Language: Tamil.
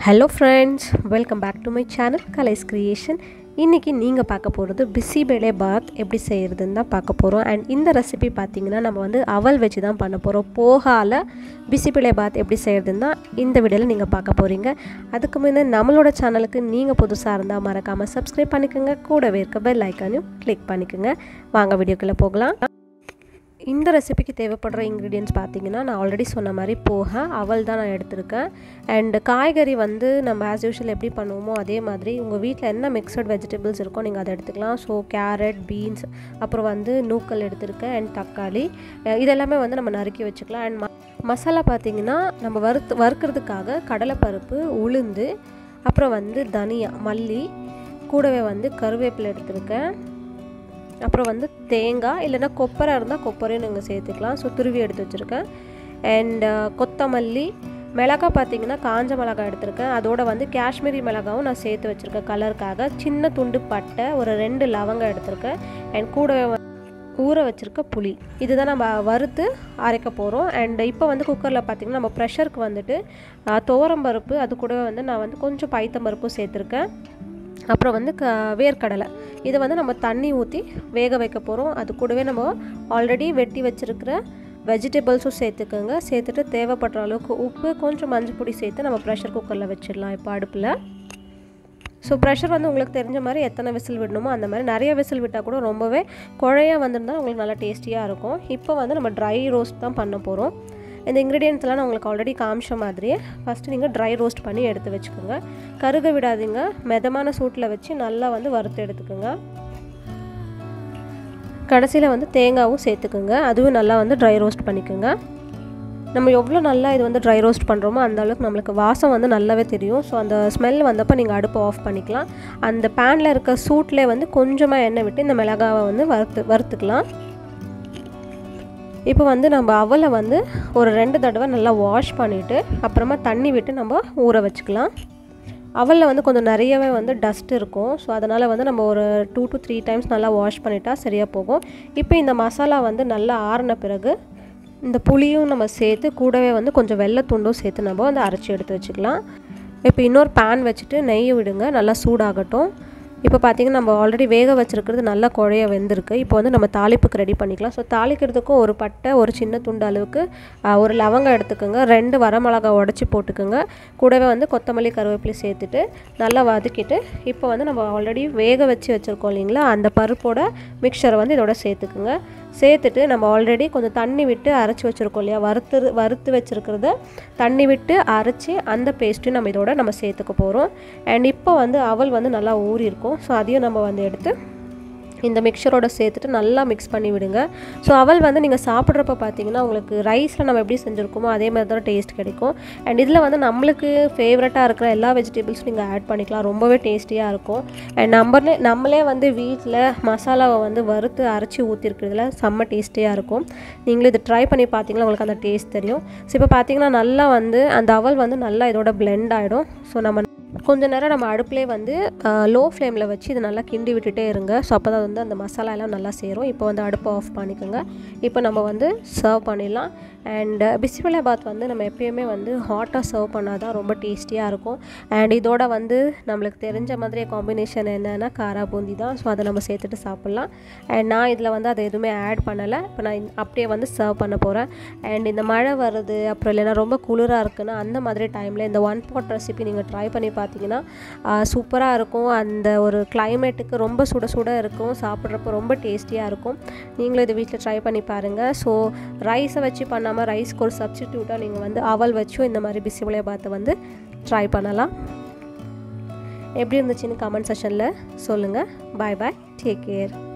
hello friends welcome back to my channel Kalai's creation இன்றைக்கி நீங்கள் பார்க்க போகிறது பிசிபேலே பாத் எப்படி செய்கிறதுன்னு தான் பார்க்க போகிறோம் அண்ட் இந்த ரெசிபி பார்த்தீங்கன்னா நம்ம வந்து அவல் வச்சு தான் பண்ண போகிறோம் போகால பிசிபேலே பாத் எப்படி செய்கிறதுன்னு தான் இந்த வீடியோவில் நீங்கள் பார்க்க போகிறீங்க அதுக்கு முன்னே நம்மளோட சேனலுக்கு நீங்கள் புதுசாக இருந்தால் மறக்காமல் சப்ஸ்கிரைப் பண்ணிக்கோங்க கூடவே இருக்க பெல் ஐக்கானையும் கிளிக் பண்ணிக்கோங்க வாங்க வீடியோக்குள்ளே போகலாம் இந்த ரெசிபிக்கு தேவைப்படுற இன்க்ரீடியன்ஸ் பார்த்தீங்கன்னா நான் ஆல்ரெடி சொன்ன மாதிரி போக அவல் தான் நான் எடுத்திருக்கேன் அண்ட் காய்கறி வந்து நம்ம ஆஸ் யூஷுவல் எப்படி பண்ணுவோமோ அதே மாதிரி உங்கள் வீட்டில் என்ன மிக்சட் வெஜிடபிள்ஸ் இருக்கோ நீங்கள் அதை எடுத்துக்கலாம் ஸோ கேரட் பீன்ஸ் அப்புறம் வந்து நூக்கல் எடுத்திருக்கேன் அண்ட் தக்காளி அஹ் இதெல்லாமே வந்து நம்ம நறுக்கி வச்சுக்கலாம் அண்ட் ம மசாலா பார்த்தீங்கன்னா நம்ம வறுத்து வறுக்கிறதுக்காக கடலைப்பருப்பு உளுந்து அப்புறம் வந்து தனியா மல்லி கூடவே வந்து கருவேப்பிலை எடுத்திருக்கேன் அப்புறம் வந்து தேங்காய் இல்லைன்னா கொப்பரை இருந்தால் கொப்பரையும் நீங்கள் சேர்த்துக்கலாம் ஸோ துருவி எடுத்து வச்சுருக்கேன் அண்ட் கொத்தமல்லி மிளகாய் பார்த்தீங்கன்னா காஞ்ச மிளகாய் எடுத்திருக்கேன் அதோட வந்து காஷ்மீரி மிளகாவும் நான் சேர்த்து வச்சுருக்கேன் கலருக்காக சின்ன துண்டு பட்டை ஒரு ரெண்டு லவங்கம் எடுத்திருக்கேன் அண்ட் கூடவே வந்து ஊற வச்சுருக்க புளி இதுதான் நம்ம வறுத்து அரைக்க போகிறோம் அண்ட் இப்போ வந்து குக்கரில் பார்த்திங்கன்னா நம்ம ப்ரெஷருக்கு வந்துட்டு துவரம்பருப்பு அது கூடவே வந்து நான் வந்து கொஞ்சம் பைத்தம்பருப்பும் சேர்த்துருக்கேன் அப்புறம் வந்து க வேர்க்கடலை இதை வந்து நம்ம தண்ணி ஊற்றி வேக வைக்க போகிறோம் அது கூடவே நம்ம ஆல்ரெடி வெட்டி வச்சுருக்கிற வெஜிடபிள்ஸும் சேர்த்துக்கோங்க சேர்த்துட்டு தேவைப்படுற அளவுக்கு உப்பு கொஞ்சம் மஞ்சள் பொடி சேர்த்து நம்ம ப்ரெஷர் குக்கரில் வச்சிடலாம் இப்போ அடுப்பில் ஸோ ப்ரெஷர் வந்து உங்களுக்கு தெரிஞ்ச மாதிரி எத்தனை விசில் விடணுமோ அந்த மாதிரி நிறைய விசில் விட்டால் கூட ரொம்பவே குழையாக வந்திருந்தால் உங்களுக்கு நல்லா டேஸ்டியாக இருக்கும் இப்போ வந்து நம்ம ட்ரை ரோஸ்ட் தான் பண்ண போகிறோம் இந்த இன்க்ரீடியன்ஸ்லாம் நான் உங்களுக்கு ஆல்ரெடி காமிச்ச மாதிரியே ஃபஸ்ட்டு நீங்கள் ட்ரை ரோஸ்ட் பண்ணி எடுத்து வச்சுக்கோங்க கருக விடாதீங்க மிதமான சூட்டில் வச்சு நல்லா வந்து வறுத்து எடுத்துக்கோங்க கடைசியில் வந்து தேங்காவும் சேர்த்துக்குங்க அதுவும் நல்லா வந்து ட்ரை ரோஸ்ட் பண்ணிக்கோங்க நம்ம எவ்வளோ நல்லா இது வந்து ட்ரை ரோஸ்ட் பண்ணுறோமோ அந்த அளவுக்கு நம்மளுக்கு வாசம் வந்து நல்லாவே தெரியும் ஸோ அந்த ஸ்மெல் வந்தப்போ நீங்கள் அடுப்பை ஆஃப் பண்ணிக்கலாம் அந்த பேனில் இருக்க சூட்லேயே வந்து கொஞ்சமாக எண்ணெய் விட்டு இந்த மிளகாவை வந்து வறுத்து வறுத்துக்கலாம் இப்போ வந்து நம்ம அவலை வந்து ஒரு ரெண்டு தடவை நல்லா வாஷ் பண்ணிவிட்டு அப்புறமா தண்ணி விட்டு நம்ம ஊற வச்சுக்கலாம் அவலில் வந்து கொஞ்சம் நிறையவே வந்து டஸ்ட் இருக்கும் ஸோ அதனால் வந்து நம்ம ஒரு டூ டு த்ரீ டைம்ஸ் நல்லா வாஷ் பண்ணிட்டா சரியாக போகும் இப்போ இந்த மசாலா வந்து நல்லா ஆறின பிறகு இந்த புளியும் நம்ம சேர்த்து கூடவே வந்து கொஞ்சம் வெள்ளை துண்டும் சேர்த்து நம்ம வந்து அரைச்சி எடுத்து வச்சுக்கலாம் இப்போ இன்னொரு பேன் வச்சுட்டு நெய் விடுங்க நல்லா சூடாகட்டும் இப்போ பார்த்திங்கன்னா நம்ம ஆல்ரெடி வேக வச்சுருக்கிறது நல்லா குழைய வெந்திருக்கு இப்போ வந்து நம்ம தாளிப்புக்கு ரெடி பண்ணிக்கலாம் ஸோ தாளிக்கிறதுக்கும் ஒரு பட்டை ஒரு சின்ன துண்டு அளவுக்கு ஒரு லவங்கம் எடுத்துக்கோங்க ரெண்டு வரமிளகா உடச்சி போட்டுக்கோங்க கூடவே வந்து கொத்தமல்லி கருவேப்பிலை சேர்த்துட்டு நல்லா வதக்கிட்டு இப்போ வந்து நம்ம ஆல்ரெடி வேக வச்சு வச்சுருக்கோம் இல்லைங்களா அந்த பருப்போட மிக்சரை வந்து இதோட சேர்த்துக்குங்க சேர்த்துட்டு நம்ம ஆல்ரெடி கொஞ்சம் தண்ணி விட்டு அரைச்சி வச்சுருக்கோம் இல்லையா வறுத்து வறுத்து வச்சுருக்கிறத தண்ணி விட்டு அரைச்சி அந்த பேஸ்ட்டையும் நம்ம இதோட நம்ம சேர்த்துக்க போகிறோம் அண்ட் இப்போ வந்து அவல் வந்து நல்லா ஊறி இருக்கும் ஸோ அதையும் நம்ம வந்து எடுத்து இந்த மிக்சரோட சேர்த்துட்டு நல்லா மிக்ஸ் பண்ணி விடுங்க ஸோ அவல் வந்து நீங்கள் சாப்பிட்றப்ப பார்த்தீங்கன்னா உங்களுக்கு ரைஸில் நம்ம எப்படி செஞ்சுருக்கோமோ அதே மாதிரி தான் டேஸ்ட் கிடைக்கும் அண்ட் இதில் வந்து நம்மளுக்கு ஃபேவரட்டாக இருக்கிற எல்லா வெஜிடபிள்ஸும் நீங்கள் ஆட் பண்ணிக்கலாம் ரொம்பவே டேஸ்டியாக இருக்கும் அண்ட் நம்மளே நம்மளே வந்து வீட்டில் மசாலாவை வந்து வறுத்து அரைச்சி ஊற்றிருக்கிறதுல செம்ம டேஸ்டியாக இருக்கும் நீங்களும் இது ட்ரை பண்ணி பார்த்தீங்கன்னா உங்களுக்கு அந்த டேஸ்ட் தெரியும் ஸோ இப்போ பார்த்தீங்கன்னா நல்லா வந்து அந்த அவல் வந்து நல்லா இதோட பிளெண்ட் ஆகிடும் ஸோ நம்ம கொஞ்ச நேரம் நம்ம அடுப்புலேயே வந்து லோ ஃப்ளேமில் வச்சு இதை நல்லா கிண்டி விட்டுட்டே இருங்க ஸோ அப்போ தான் வந்து அந்த மசாலா எல்லாம் நல்லா சேரும் இப்போ வந்து அடுப்பை ஆஃப் பண்ணிக்கோங்க இப்போ நம்ம வந்து சர்வ் பண்ணிடலாம் அண்ட் பிசிபலா பாத் வந்து நம்ம எப்பயுமே வந்து ஹாட்டாக சர்வ் பண்ணால் தான் ரொம்ப டேஸ்டியாக இருக்கும் அண்ட் இதோட வந்து நம்மளுக்கு தெரிஞ்ச மாதிரியே காம்பினேஷன் என்னென்னா காரா பூந்தி தான் ஸோ அதை நம்ம சேர்த்துட்டு சாப்பிட்லாம் அண்ட் நான் இதில் வந்து அதை எதுவுமே ஆட் பண்ணலை இப்போ நான் அப்படியே வந்து சர்வ் பண்ண போகிறேன் அண்ட் இந்த மழை வருது அப்புறம் இல்லைன்னா ரொம்ப குளிராக இருக்குன்னா அந்த மாதிரி டைமில் இந்த ஒன் பாட் ரெசிபி நீங்கள் ட்ரை பண்ணி பார்த்தீங்கன்னா சூப்பராக இருக்கும் அந்த ஒரு கிளைமேட்டுக்கு ரொம்ப சுட சுட இருக்கும் சாப்பிட்றப்போ ரொம்ப டேஸ்டியாக இருக்கும் நீங்களும் இது வீட்டில் ட்ரை பண்ணி பாருங்கள் ஸோ ரைஸை வச்சு பண்ணாமல் ரைஸ்க்கு ஒரு சப்ஸ்டிடியூட்டாக நீங்கள் வந்து அவல் வச்சும் இந்த மாதிரி பிசி விளைய பார்த்து வந்து ட்ரை பண்ணலாம் எப்படி இருந்துச்சுன்னு கமெண்ட் செஷனில் சொல்லுங்கள் பாய் பாய் டேக் கேர்